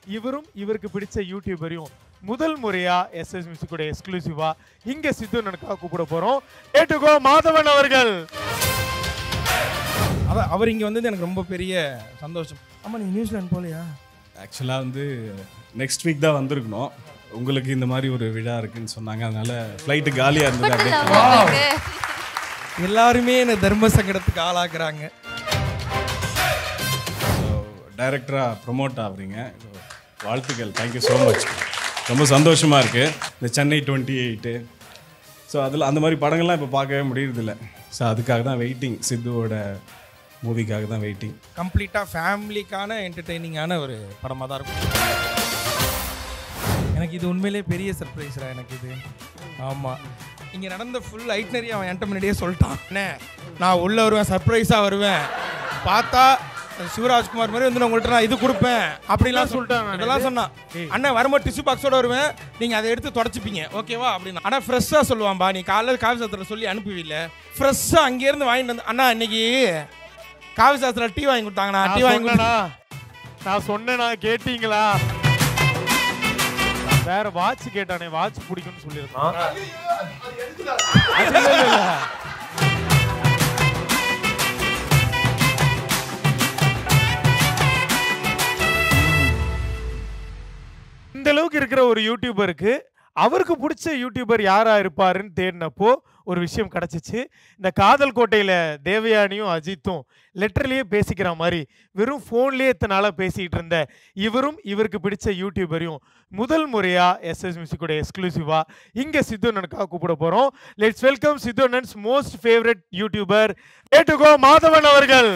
இவரும் இவருக்கு பிடிச்ச யூடியூபரையும் முதல் முறையா எஸ்எஸ் மியூசிக்கோட எக்ஸ்க்ளூசிவா இங்க சித்து நனக்காக கூப்பிட போறோம் ஏட்டுக்கோ மாதவன் அவர்கள் அதான் அவர் இங்கே வந்தது எனக்கு ரொம்ப பெரிய சந்தோஷம் ஆமாம் நீங்கள் நியூசிலாந்து போகலையா ஆக்சுவலாக வந்து நெக்ஸ்ட் வீக் தான் வந்திருக்கணும் உங்களுக்கு இந்த மாதிரி ஒரு விழா இருக்குன்னு சொன்னாங்க அதனால ஃப்ளைட்டு காலியாக இருந்தது அப்படியே எல்லாருமே என்னை தர்ம சங்கடத்துக்கு ஆளாக்குறாங்க ஸோ டைரக்டராக ப்ரொமோட் ஆகுறீங்க So, வாழ்த்துக்கள் தேங்க்யூ ஸோ மச் ரொம்ப சந்தோஷமாக இருக்குது இந்த சென்னை டுவெண்ட்டி எயிட்டு ஸோ அதில் அந்த மாதிரி படங்கள்லாம் இப்போ பார்க்கவே முடியறதில்ல ஸோ அதுக்காக தான் வெயிட்டிங் சித்துவோட மூவிக்காக தான் வெயிட்டிங் கம்ப்ளீட்டாக ஃபேமிலிக்கான என்டர்டெய்னிங்கான ஒரு படமாக தான் இருக்கும் எனக்கு இது உண்மையிலே பெரிய சர்ப்ரைஸ்ரா எனக்கு இது ஆமாம் இங்கே நடந்த ஃபுல் ஐட்னரி அவன் என்கிட்ட முன்னாடியே சொல்லிட்டான் அண்ணே நான் உள்ளே வருவேன் சர்ப்ரைஸாக வருவேன் பார்த்தா சிவராஜ்குமார் மாதிரி வந்து நான் உங்கள்கிட்ட நான் இது கொடுப்பேன் அப்படிலாம் சொல்லிட்டான் இதெல்லாம் சொன்னான் அண்ணன் வரும்போது டிஷ்யூ பாக்ஸோட வருவேன் நீங்கள் அதை எடுத்து தொடச்சிப்பீங்க ஓகேவா அப்படின்னு ஆனால் ஃப்ரெஷ்ஷாக சொல்லுவான்பா நீ காலையில் காவி சாத்திரம் சொல்லி அனுப்புவில்ல ஃப்ரெஷ்ஷாக அங்கேருந்து வாங்கிட்டு வந்து அண்ணா இன்னைக்கு காவி சாஸ்திரம் டீ வாங்கி கொடுத்தாங்கண்ணா டீ நான் வாங்கி கொடுத்தா சொன்னேனா நான் சொன்னேனா கேட்டீங்களா நான் வேற வாட்ச் கேட்டானே வாட்ச் பிடிக்கும்னு சொல்லியிருந்தான் இல்ல, இல்ல, இல்ல. இந்த அளவுக்கு இருக்கிற ஒரு யூடியூபருக்கு அவருக்கு பிடிச்ச யூடியூபர் யாரா இருப்பாருன்னு தேடினப்போ ஒரு விஷயம் கிடைச்சிச்சு இந்த காதல் கோட்டையில தேவயானியும் அஜித்தும் லெட்டர்லயே பேசிக்கிற மாதிரி வெறும் ஃபோன்லயே இத்தனை நாளா பேசிக்கிட்டு இருந்த இவரும் இவருக்கு பிடிச்ச யூடியூபரையும் முதல் முறையா எஸ்எஸ் மியூசிக்கோட எக்ஸ்க்ளூசிவா இங்க சித்து அண்ணனுக்காக கூப்பிட போறோம் லெட்ஸ் வெல்கம் சித்து அண்ணன்ஸ் மோஸ்ட் ஃபேவரட் யூடியூபர் ஏட்டுகோ மாதவன் அவர்கள்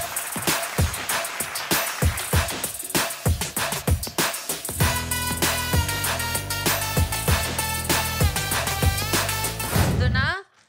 இதுனா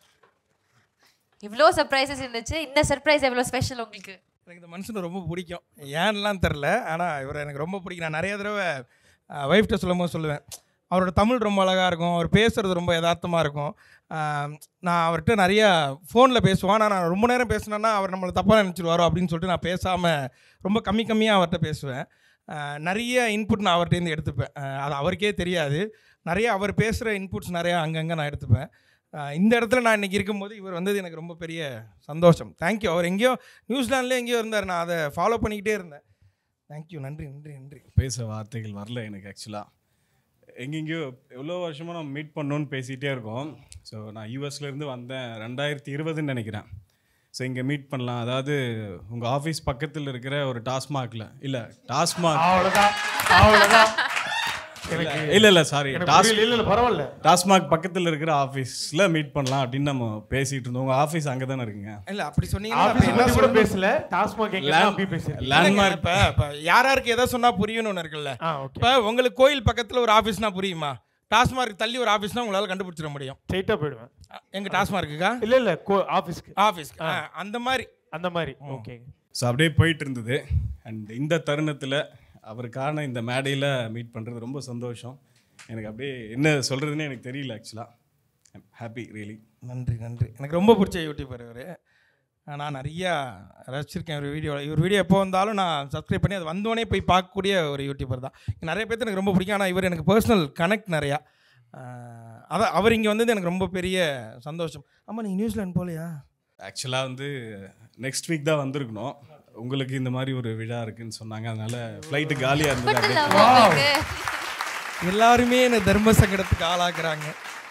இவ்வளோ சர்ப்ரைசஸ் இருந்துச்சு இந்த சர்ப்ரைஸ் எவ்வளோ ஸ்பெஷல் உங்களுக்கு எனக்கு இந்த மனுஷனை ரொம்ப பிடிக்கும் ஏன்லாம் தெரில ஆனால் இவரை எனக்கு ரொம்ப பிடிக்கும் நான் நிறைய தடவை ஒய்ஃப்ட்ட சொல்லும் போது சொல்லுவேன் அவரோட தமிழ் ரொம்ப அழகாக இருக்கும் அவர் பேசுகிறது ரொம்ப யதார்த்தமாக இருக்கும் ஆஹ் நான் அவர்கிட்ட நிறையா ஃபோனில் பேசுவேன் ஆனால் நான் ரொம்ப நேரம் பேசினேன்னா அவர் நம்மளை தப்பாக நினச்சிடுவாரோ அப்படின்னு சொல்லிட்டு நான் பேசாமல் ரொம்ப கம்மி கம்மியாக அவர்கிட்ட பேசுவேன் ஆஹ் நிறைய இன்புட் நான் அவர்கிட்டேருந்து எடுத்துப்பேன் ஆஹ் அது அவருக்கே தெரியாது நிறைய அவர் பேசுகிற இன்புட்ஸ் நிறையா அங்கங்கே நான் எடுத்துப்பேன் ஆஹ் இந்த இடத்துல நான் இன்றைக்கி இருக்கும்போது இவர் வந்தது எனக்கு ரொம்ப பெரிய சந்தோஷம் தேங்க்யூ அவர் எங்கேயோ நியூசிலாண்ட்லேயே எங்கேயோ இருந்தார் நான் அதை ஃபாலோ பண்ணிக்கிட்டே இருந்தேன் தேங்க்யூ நன்றி நன்றி நன்றி பேச வார்த்தைகள் வரல எனக்கு ஆக்சுவலாக எங்கெங்கேயோ எவ்வளோ வருஷமாக நம்ம மீட் பண்ணணும்னு பேசிகிட்டே இருக்கோம் ஸோ நான் யூஎஸ்லேருந்து வந்தேன் ரெண்டாயிரத்தி இருபதுன்னு நினைக்கிறேன் ஸோ இங்கே மீட் பண்ணலாம் அதாவது உங்கள் ஆஃபீஸ் பக்கத்தில் இருக்கிற ஒரு டாஸ்மாகில் இல்லை டாஸ்மாக் அவ்வளவுதான் அவ்வளவுதான் இல்லை இல்லை சாரி டாஸ் இல்ல இல்ல பரவாயில்ல டாஸ்மாக் பக்கத்தில் இருக்கிற ஆஃபீஸில் மீட் பண்ணலாம் அப்படின்னு நம்ம பேசிகிட்டு இருந்தோம் உங்கள் ஆஃபீஸ் அங்கே தானே இருக்குங்க இல்லை அப்படி சொன்னீங்கன்னா ஆபீஸ் அப்படி என்ன பத்தி கூட சொல்லணும்? பேசல டாஸ்மாக் எங்க Land- அப்படி பேசுறீங்க லேண்ட்மார்க் இப்போ இப்போ யார் யாருக்கு எதை சொன்னால் புரியும்னு ஒன்று இருக்குல்ல ஆ ஓகே இப்போ உங்களுக்கு கோயில் பக்கத்தில் ஒரு ஆஃபீஸ்னா புரியுமா டாஸ்மார்க் தள்ளி ஒரு ஆஃபீஸ்னா உங்களால் கண்டுபிடிச்சிட முடியும் ஸ்ட்ரைட்டா போயிடுவேன் எங்கள் டாஸ்மார்க்குக்கா இல்ல இல்ல கோ- ஆபீஸ்க்கு ஆஃபீஸ் அந்த மாதிரி அந்த மாதிரி ஓகே ஸோ அப்படியே போயிட்டு இருந்தது அண்ட் இந்த தருணத்தில் அவருக்கான இந்த மேடையில் மீட் பண்ணுறது ரொம்ப சந்தோஷம் எனக்கு அப்படியே என்ன சொல்கிறதுனே எனக்கு தெரியல ஆக்சுவலாக ஹாப்பி ரியலி நன்றி நன்றி எனக்கு ரொம்ப பிடிச்ச யூடியூபர் இவர் நான் நிறையா ரசிச்சிருக்கேன் ஒரு வீடியோ இவர் வீடியோ எப்போ வந்தாலும் நான் சப்ஸ்கிரைப் பண்ணி அது வந்தோடனே போய் பார்க்கக்கூடிய ஒரு யூடியூபர் தான் நிறைய பேர்த்து எனக்கு ரொம்ப பிடிக்கும் ஆனால் இவர் எனக்கு பர்சனல் கனெக்ட் நிறையா ஆஹ் அதான் அவர் இங்கே வந்தது எனக்கு ரொம்ப பெரிய சந்தோஷம் ஆமாம் நீங்கள் நியூசிலாந்து போகலையா ஆக்சுவலாக வந்து நெக்ஸ்ட் வீக் தான் வந்திருக்கணும் உங்களுக்கு இந்த மாதிரி ஒரு விழா இருக்குன்னு சொன்னாங்க அதனால ஃப்ளைட்டு காலியாக இருந்தது அப்படியே எல்லாருமே என்னை தர்ம சங்கடத்துக்கு ஆளாக்குறாங்க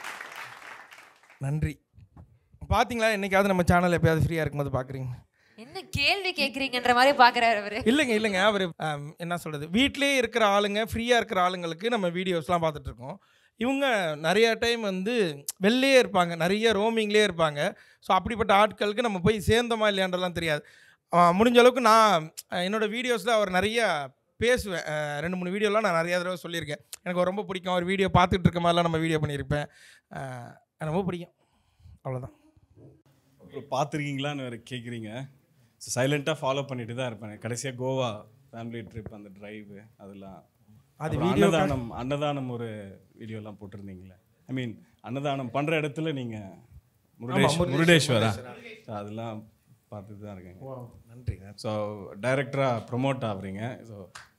நன்றி பார்த்தீங்களா என்னைக்காவது நம்ம சேனல் எப்பயாவது ஃப்ரீயாக இருக்கும்போது பார்க்குறீங்க என்ன கேள்வி கேக்குறீங்கன்ற மாதிரி பாக்குறாரு அவரு இல்லைங்க இல்லைங்க அவர் என்ன சொல்கிறது வீட்டிலே இருக்கிற ஆளுங்க ஃப்ரீயாக இருக்கிற ஆளுங்களுக்கு நம்ம வீடியோஸ்லாம் பார்த்துட்டு இருக்கோம் இவங்க நிறைய டைம் வந்து வெளிலே இருப்பாங்க நிறைய ரோமிங்லேயே இருப்பாங்க ஸோ அப்படிப்பட்ட ஆட்களுக்கு நம்ம போய் சேர்ந்தோமா இல்லையான்றலாம் தெரியாது அஹ் முடிஞ்ச அளவுக்கு நான் அஹ் என்னோட வீடியோஸில் அவர் நிறைய பேசுவேன் அஹ் ரெண்டு மூணு வீடியோலாம் நான் நிறைய தடவை சொல்லியிருக்கேன் எனக்கு அவர் ரொம்ப பிடிக்கும் அவர் வீடியோ பார்த்துட்டு இருக்க மாதிரிலாம் நம்ம வீடியோ பண்ணியிருப்பேன் அஹ் எனக்கு ரொம்ப பிடிக்கும் அவ்வளோதான் அப்புறம் பார்த்துருக்கீங்களான்னு வேறு கேட்குறீங்க சைலண்ட்டாக ஃபாலோ பண்ணிட்டு தான் இருப்பேன் கடைசியாக கோவா ஃபேமிலி ட்ரிப் அந்த டிரைவு அதெல்லாம் அது அப்புறம் video அன்னதானம் அன்னதானம் ஒரு வீடியோலாம் போட்டிருந்தீங்களே ஐ மீன் அன்னதானம் பண்ணுற இடத்துல நீங்கள் முருடேஷ் முருடேஸ்வரா So அதெல்லாம் பார்த்துட்டு தான் இருக்கேங்க நன்றி ஸோ டைரக்டராக ப்ரொமோட் ஆகுறீங்க ஸோ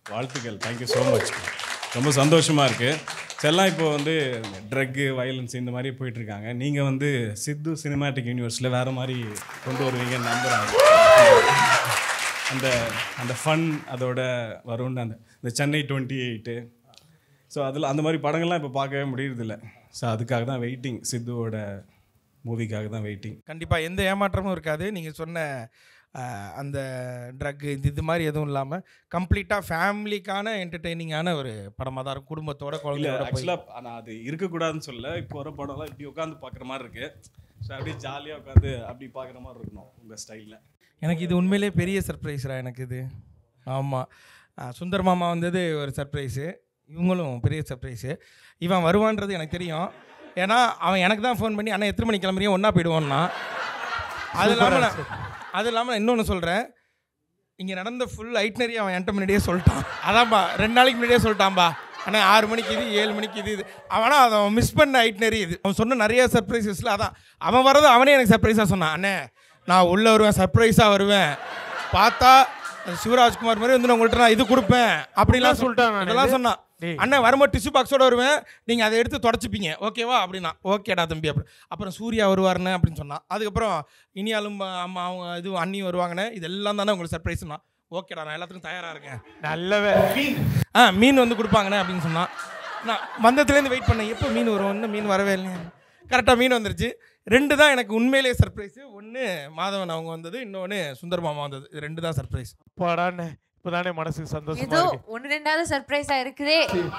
வாழ்த்துக்கள் தேங்க்யூ ஸோ மச் ரொம்ப சந்தோஷமாக இருக்குது எல்லாம் இப்போ வந்து ட்ரக்கு வயலன்ஸ் இந்த மாதிரி போயிட்டுருக்காங்க நீங்கள் வந்து சித்து சினிமாட்டிக் யூனிவர்ஸில் வேறு மாதிரி கொண்டு வருவீங்கன்னு நம்புகிறாங்க அந்த அந்த ஃபன் அதோட வரும்னு அந்த இந்த சென்னை டுவெண்ட்டி எயிட்டு ஸோ அதில் அந்த மாதிரி படங்கள்லாம் இப்போ பார்க்கவே முடியறதில்ல ஸோ அதுக்காக தான் வெயிட்டிங் சித்துவோட மூவிக்காக தான் வெயிட்டிங் கண்டிப்பாக எந்த ஏமாற்றமும் இருக்காது நீங்கள் சொன்ன அஹ், அந்த ட்ரக் இது இது மாதிரி எதுவும் இல்லாமல் கம்ப்ளீட்டாக ஃபேமிலிக்கான என்டர்டெய்னிங்கான ஒரு படமாக தான் இருக்கும் குடும்பத்தோட இல்லை குழந்தையோட போய் ஆக்சுவலாக ஆனால் அது இருக்கக்கூடாதுன்னு சொல்ல இப்போ வர படம்லாம் இப்படி உட்காந்து பார்க்குற மாதிரி இருக்கு ஸோ அப்படியே ஜாலியாக உட்காந்து அப்படி பார்க்குற மாதிரி இருக்கணும் உங்கள் ஸ்டைலில் எனக்கு இது உண்மையிலே பெரிய சர்ப்ரைஸ்ரா எனக்கு இது ஆமாம் சுந்தர் மாமா வந்தது ஒரு சர்ப்ரைஸு இவங்களும் பெரிய சர்ப்ரைஸு இவன் வருவான்றது எனக்கு தெரியும் ஏன்னா அவன் எனக்கு தான் ஃபோன் பண்ணி அண்ணா எத்தனை மணிக்கு கிளம்புறீங்க ஒன்றா போயிடுவோன்னா அது இல்லாமல் நான் அது இல்லாமல் இன்னொன்று சொல்கிறேன் இங்கே நடந்த ஃபுல் ஐட்னரி அவன் என்கிட்ட முன்னாடியே சொல்லிட்டான் அதான்பா ரெண்டு நாளைக்கு முன்னாடியே சொல்லிட்டான்பா அண்ணா ஆறு மணிக்கு இது ஏழு மணிக்கு இது இது அவனா அதை அவன் மிஸ் பண்ண ஐட்னரி இது அவன் சொன்ன நிறைய சர்ப்ரைசஸில் அதான் அவன் வரது அவனே எனக்கு சர்ப்ரைஸாக சொன்னான் அண்ணே நான் உள்ளே வருவேன் சர்ப்ரைஸாக வருவேன் பார்த்தா சிவராஜ்குமார் மாதிரி வந்து நான் உங்கள்கிட்ட நான் இது கொடுப்பேன் அப்படிலாம் சொல்லிட்டான் நானு. இதெல்லாம் சொன்னான் டேய். அண்ணன் வரும்போது டிஷ்யூ பாக்ஸோட வருவேன் நீங்கள் அதை எடுத்து தொடச்சிப்பீங்க ஓகேவா அப்படின்னா ஓகேடா தம்பி அப்படி அப்புறம் சூர்யா வருவாருன்னு அப்படின்னு சொன்னான் அதுக்கப்புறம் இனியாலும் அம்மா அவங்க இது அண்ணி வருவாங்கன்னு இதெல்லாம் தானே உங்களுக்கு சர்ப்ரைஸ்னா ஓகேடா நான் எல்லாத்துக்கும் தயாராக இருக்கேன் நல்ல வே- ஆ மீன் வந்து கொடுப்பாங்கண்ணே அப்படின்னு சொன்னான் நான் வந்ததுலேருந்து வெயிட் பண்ணேன் எப்போ மீன் வரும் இன்னும் மீன் வரவே இல்லை கரெக்டாக மீன் வந்துருச்சு ரெண்டு தான் எனக்கு உண்மையிலேயே சர்ப்ரைஸு ஒன்று மாதவன் அவங்க வந்தது இன்னொன்று சுந்தர் மாமா வந்தது இது ரெண்டு தான் சர்ப்ரைஸ் அப்பாடான்னு இப்பதானே மனசுக்கு சந்தோஷமா ஏதோ இருக்கு ஒன்னு ரெண்டாவது சர்ப்ரைஸா இருக்குதே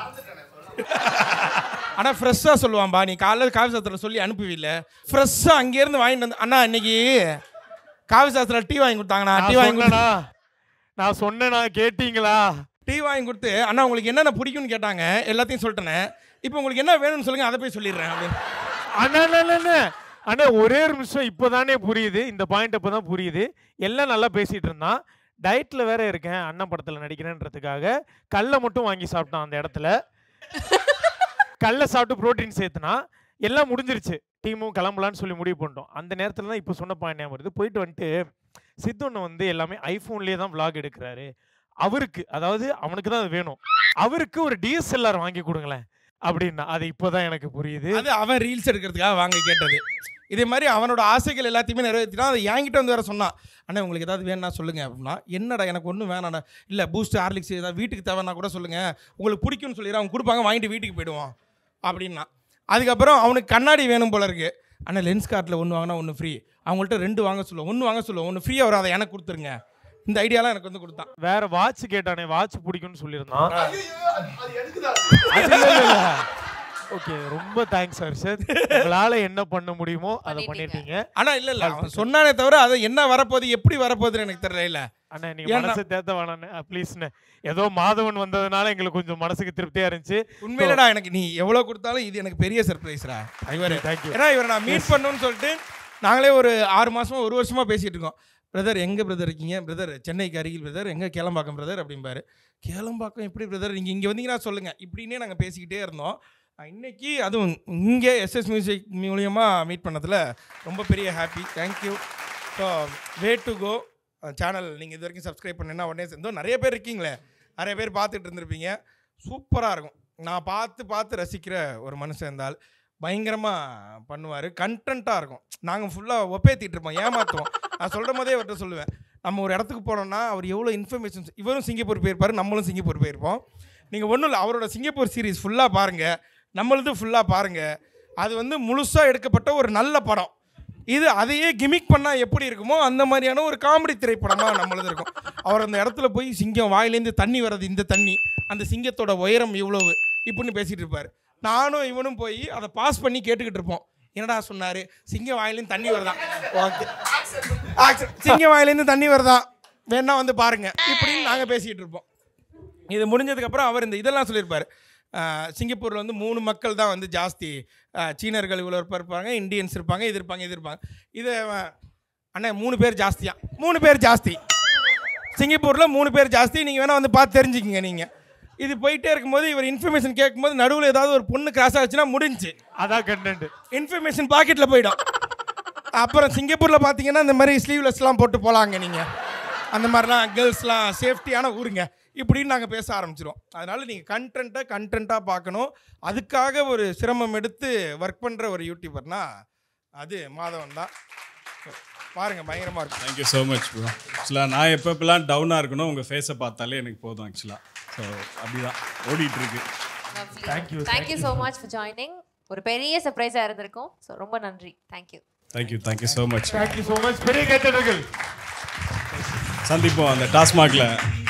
ஆனால் ஃப்ரெஷ்ஷாக சொல்லுவான்பா நீ காலையில் காவி சாஸ்திரத்தில் சொல்லி அனுப்புவில்ல ஃப்ரெஷ்ஷாக அங்கேருந்து வாங்கிட்டு வந்து அண்ணா இன்னைக்கு காவி சாஸ்திரத்தில் டீ வாங்கி கொடுத்தாங்கண்ணா டீ நான் வாங்கி கொடுத்து சொன்னேனா நான் சொன்னேனா கேட்டீங்களா டீ வாங்கி கொடுத்து அண்ணா உங்களுக்கு என்னென்ன பிடிக்கும்னு கேட்டாங்க எல்லாத்தையும் சொல்லிட்டேனே இப்போ உங்களுக்கு என்ன வேணும்னு சொல்லுங்கள் அதை போய் சொல்லிடுறேன் அப்படின்னு அண்ணா அண்ணா, அண்ணா, அண்ணா அண்ணா ஒரே ஒரு நிமிஷம் இப்போதானே புரியுது இந்த பாயிண்ட் இப்போ தான் புரியுது எல்லாம் நல்லா பேசிட்டு இருந்தான் டயட்ல வேற இருக்கேன் அண்ணன் படத்துல நடிக்கிறேன்றதுக்காக கல்லை மட்டும் வாங்கி சாப்பிட்டான் அந்த இடத்துல கல்லை சாப்பிட்டு புரோட்டீன் சேர்த்துனா எல்லாம் முடிஞ்சிருச்சு டீமும் கிளம்பலான்னு சொல்லி முடிவு பண்ணிட்டோம் அந்த நேரத்தில் தான் இப்போ சொன்ன பாயிண்ட் ஞாபகம் வருது போயிட்டு வந்துட்டு சித்தொன்னு வந்து எல்லாமே ஐஃபோன்லேயே தான் vlog எடுக்கிறாரு அவருக்கு அதாவது அவனுக்கு தான் அது வேணும் அவருக்கு ஒரு டிஎஸ்எல்ஆர் வாங்கி கொடுங்களேன் அப்படின்னா அது இப்போதான் எனக்கு புரியுது அது அவன் ரீல்ஸ் எடுக்கிறதுக்காக வாங்க கேட்டது இதே மாதிரி அவனோட ஆசைகள் எல்லாத்தையுமே நிறைவேற்றினா அதை என்கிட்ட வந்து வேற சொன்னான் அண்ணா உங்களுக்கு ஏதாவது வேணும்னா சொல்லுங்க அப்படின்னா என்னடா எனக்கு ஒன்றும் வேணாடா இல்லை பூஸ்ட் ஹார்லிக்ஸ் ஏதாவது வீட்டுக்கு தேவைன்னா கூட சொல்லுங்க உங்களுக்கு பிடிக்கும்னு சொல்லிடுறேன் அவங்க கொடுப்பாங்க வாங்கிட்டு வீட்டுக்கு போயிடுவோம் அப்படின்னா அதுக்கப்புறம் அவனுக்கு கண்ணாடி வேணும் போல இருக்கு அண்ணா லென்ஸ் கார்ட்டில் ஒன்று வாங்கினா ஒன்று ஃப்ரீ அவங்கள்ட்ட ரெண்டு வாங்க சொல்லுவோம் ஒன்று வாங்க சொல்லுவோம் ஒன்று ஃப்ரீயாக வரும் அதை எனக்கு கொடுத்துருங்க இந்த ஐடியாலாம் எனக்கு வந்து கொடுத்தான் வேற வாட்ச் கேட்டானே வாட்ச் பிடிக்கும்னு சொல்லியிருந்தான் அது இல்ல, இல்ல, இல்ல. ஓகே ரொம்ப தேங்க்ஸ் ஹர்ஷத் உங்களால என்ன பண்ண முடியுமோ அதை பண்ணிட்டீங்க ஆனால் இல்லை இல்லை அவன் சொன்னானே தவிர அதை என்ன வரப்போகுது எப்படி வரப்போகுதுன்னு எனக்கு தெரியல இல்லை அண்ணா நீங்க ஏன்னா- மனசு தேத்த வேணான்னு ப்ளீஸ்ண்ணே ஏதோ மாதவன் வந்ததுனால எங்களுக்கு கொஞ்சம் மனசுக்கு திருப்தியா இருந்துச்சு உண்மையிலடா எனக்கு நீ எவ்வளோ கொடுத்தாலும் இது எனக்கு பெரிய சர்ப்ரைஸ்ரா இவர் தேங்க்யூ ஏன்னா இவரை நான் மீட் பண்ணணும்னு சொல்லிட்டு நாங்களே ஒரு ஆறு மாசமா ஒரு வருஷமா பேசிட்டு இருக்கோம் பிரதர் எங்கே பிரதர் இருக்கீங்க பிரதர் சென்னைக்கு அருகில் பிரதர் எங்கே கேளம்பாக்கம் பிரதர் அப்படிம்பாரு கேளம்பாக்கம் எப்படி பிரதர் நீங்கள் இங்கே வந்தீங்கன்னா சொல்லுங்கள் இப்படின்னே நாங்கள் பேசிக்கிட்டே இருந்தோம் அஹ் இன்னைக்கு அதுவும் இங்கே எஸ்எஸ் மியூசிக் மூலியமாக மீட் பண்ணதில் ரொம்ப பெரிய happy thank you so way to go channel நீங்கள் இது வரைக்கும் சப்ஸ்கிரைப் பண்ணீங்கன்னா உடனே சேர்ந்தோம் நிறைய பேர் இருக்கீங்களே நிறைய பேர் பார்த்துட்டு இருந்திருப்பீங்க சூப்பராக இருக்கும் நான் பார்த்து பார்த்து ரசிக்கிற ஒரு மனுஷன் இருந்தால் பயங்கரமாக பண்ணுவார் கண்டென்ட்டாக இருக்கும் நாங்கள் ஃபுல்லாக ஒப்பேத்திட்டு இருப்போம் ஏமாற்றுவோம் நான் சொல்கிற போதே அவர்கிட்ட சொல்லுவேன் நம்ம ஒரு இடத்துக்கு போனோம்னா அவர் எவ்வளோ இன்ஃபர்மேஷன்ஸ் இவரும் சிங்கப்பூர் போயிருப்பார் நம்மளும் சிங்கப்பூர் போயிருப்போம் நீங்கள் ஒன்றும் இல்லை அவரோட சிங்கப்பூர் சீரிஸ் ஃபுல்லாக பாருங்கள் நம்மளது ஃபுல்லாக பாருங்கள் அது வந்து முழுசாக எடுக்கப்பட்ட ஒரு நல்ல படம் இது அதையே கிமிக் பண்ணால் எப்படி இருக்குமோ அந்த மாதிரியான ஒரு காமெடி திரைப்படமாக நம்மளது இருக்கும் அவர் அந்த இடத்துல போய் சிங்கம் வாயிலேருந்து தண்ணி வர்றது இந்த தண்ணி அந்த சிங்கத்தோட உயரம் இவ்வளவு இப்படின்னு பேசிகிட்டு இருப்பார் நானும் இவனும் போய் அதை பாஸ் பண்ணி கேட்டுக்கிட்டு இருப்போம் என்னடா சொன்னார் சிங்கம் வாயிலேருந்து தண்ணி வருதான் ஓகே சிங்கம் வாயிலேருந்து தண்ணி வருதான் வேணா வந்து பாருங்க இப்படின்னு நாங்கள் பேசிக்கிட்டு இருப்போம் இது முடிஞ்சதுக்கப்புறம் அவர் இந்த இதெல்லாம் சொல்லியிருப்பார் சிங்கப்பூரில் வந்து மூணு மக்கள் தான் வந்து ஜாஸ்தி ஆஹ் சீனர்கள் இவ்வளோ இருப்பாங்க இந்தியன்ஸ் இருப்பாங்க இது இருப்பாங்க இது இருப்பாங்க இது அவன், அண்ணே மூணு பேர் ஜாஸ்தியா மூணு பேர் ஜாஸ்தி சிங்கப்பூரில் மூணு பேர் ஜாஸ்தி நீங்கள் வேணால் வந்து பார்த்து தெரிஞ்சுக்கிங்க நீங்கள் இது போயிட்டே இருக்கும்போது இவர் இன்ஃபர்மேஷன் கேட்கும்போது நடுவில் ஏதாவது ஒரு பொண்ணு கிராஸ் ஆச்சுன்னா முடிஞ்சு அதான் கண்டென்ட் இன்ஃபர்மேஷன் பாக்கெட்டில் போயிடும் அப்புறம் சிங்கப்பூரில் பார்த்தீங்கன்னா இந்த மாதிரி ஸ்லீவ்லெஸ்லாம் போட்டு போகலாங்க நீங்கள் அந்த மாதிரிலாம் கேர்ள்ஸ்லாம் சேஃப்டியான ஊருங்க இப்படின்னு நாங்கள் பேச ஆரம்பிச்சிருவோம் அதனால் நீங்கள் கண்டென்ட்டை கண்டென்ட்டாக பார்க்கணும் அதுக்காக ஒரு சிரமம் எடுத்து ஒர்க் பண்ணுற ஒரு யூடியூபர்னா அது மாதவன் தான் பாருங்கள் பயங்கரமாக இருக்கும் தேங்க்யூ ஸோ மச் ப்ரோ ஆக்சுவலாக நான் எப்பப்பெல்லாம் டவுனாக இருக்கணும் உங்கள் ஃபேஸை பார்த்தாலே எனக்கு போதும் ஆக்சுவலாக ஸோ அப்படிதான் ஓடிட்டு இருக்கு Thank you, thank you so much for joining ஒரு பெரிய சர்ப்ரைஸாக இருந்திருக்கும் ஸோ ரொம்ப நன்றி thank you thank you thank you so much thank you so much பெரிய கைத்தட்டர்கள் சந்திப்போம் அந்த டாஸ்மாகில்